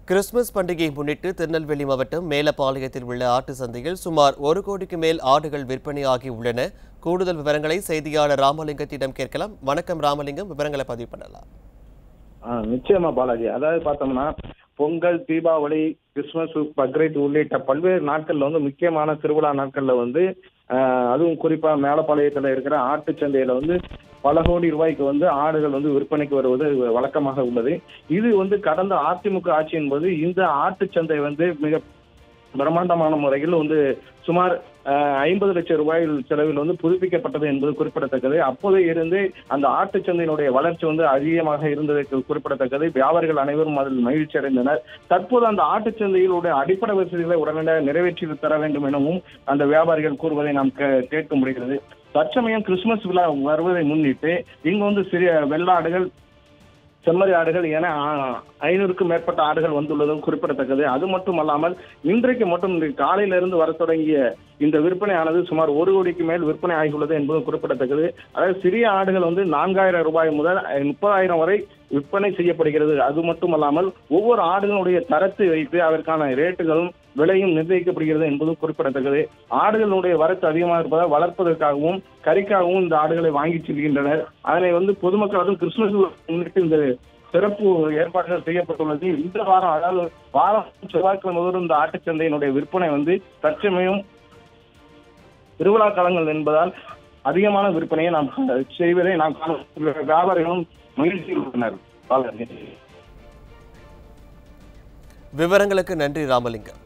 Christmas பண்டிகையை முன்னிட்டு திருநெல்வேலி மாவட்டம் மேலப்பாளையத்தில் உள்ள ஆட்டு சந்தையில் சுமார் ஒரு கோடிக்கு மேல் ஆடுகள் விற்பனையாகி உள்ளன கூடுதல் விவரங்களை செய்தியாளர் ராமலிங்கத்திடம் கேட்கலாம் வணக்கம் ராமலிங்கம் விவரங்களை பதிவு பண்ணலாம் ஆ, நிச்சயமா பாலாஜி அதாவது பார்த்தோம்னா பொங்கல் தீபாவளி கிறிஸ்துமஸ் பக்ரீத் உள்ளிட்ட பல்வேறு நாட்கள்ல வந்து முக்கியமான திருவிழா நாட்கள்ல வந்து ஆ, அதுவும் குறிப்பா மேலப்பாளையத்துல இருக்கிற ஆட்டுச் சந்தையில வந்து பல கோடி ரூபாய்க்கு வந்து ஆடுகள் வந்து விற்பனைக்கு வருவது வழக்கமாக உள்ளது இது வந்து கடந்த அதிமுக ஆட்சியின் போது இந்த ஆட்டுச் சந்தை வந்து மிக பிரம்மாண்டமான முறையில் வந்து சுமார் ஐம்பது லட்சம் ரூபாய் செலவில் வந்து புதுப்பிக்கப்பட்டது என்பது குறிப்பிடத்தக்கது அப்போதே இருந்து அந்த ஆட்டுச் சந்தையினுடைய வளர்ச்சி வந்து அதிகமாக இருந்தது குறிப்பிடத்தக்கது வியாபாரிகள் அனைவரும் அதில் மகிழ்ச்சி அடைந்தனர் தற்போது அந்த ஆட்டுச் சந்தையிலுடைய அடிப்படை வசதிகளை உடனடியாக நிறைவேற்றி தர வேண்டும் எனவும் அந்த வியாபாரிகள் கூறுவதை நாம் கே- கேட்க முடிகிறது தற்சமயம் கிறிஸ்துமஸ் விழா வருவதை முன்னிட்டு இங்கு வந்து சிறிய வெள்ளாடுகள் செம்மறி ஆடுகள் என ஆ, ஐநூறுக்கும் மேற்பட்ட ஆடுகள் வந்துள்ளதும் குறிப்பிடத்தக்கது அது மட்டும் அல்லாமல் இன்றைக்கு மட்டும் இந்த காலையிலிருந்து வர தொடங்கிய இந்த விற்பனையானது சுமார் ஒரு கோடிக்கு மேல் விற்பனை ஆகியுள்ளது என்பதும் குறிப்பிடத்தக்கது அதாவது சிறிய ஆடுகள் வந்து நான்காயிரம் ரூபாய் முதல் முப்பதாயிரம் வரை விற்பனை செய்யப்படுகிறது அது மட்டுமல்லாமல் ஒவ்வொரு ஆடுகளுடைய தரத்தை வைத்து அதற்கான ரேட்டுகளும் விலையும் நிர்ணயிக்கப்படுகிறது என்பதும் குறிப்பிடத்தக்கது ஆடுகளுடைய வரத்து அதிகமாக இருப்பதால் வளர்ப்பதற்காகவும் கறிக்காகவும் இந்த ஆடுகளை வாங்கி செல்கின்றனர் அதனை வந்து பொதுமக்கள் அதுவும் கிறிஸ்துமஸ் முன்னிட்டு இந்த சிறப்பு ஏற்பாடுகள் செய்யப்பட்டுள்ளது இந்த வாரம் அதாவது வாரம் செவ்வாய்க்கிழமை தோறும் இந்த ஆட்டுச் சந்தையினுடைய விற்பனை வந்து தற்சமயம் திருவிழா காலங்கள் என்பதால் அதிகமான விற்பனையை நாம் செய்வதை நாம் காணும் வியாபாரிகளும் மகிழ்ச்சியில் உள்ளனர் பாலாஜி. விவரங்களுக்கு நன்றி ராமலிங்கம்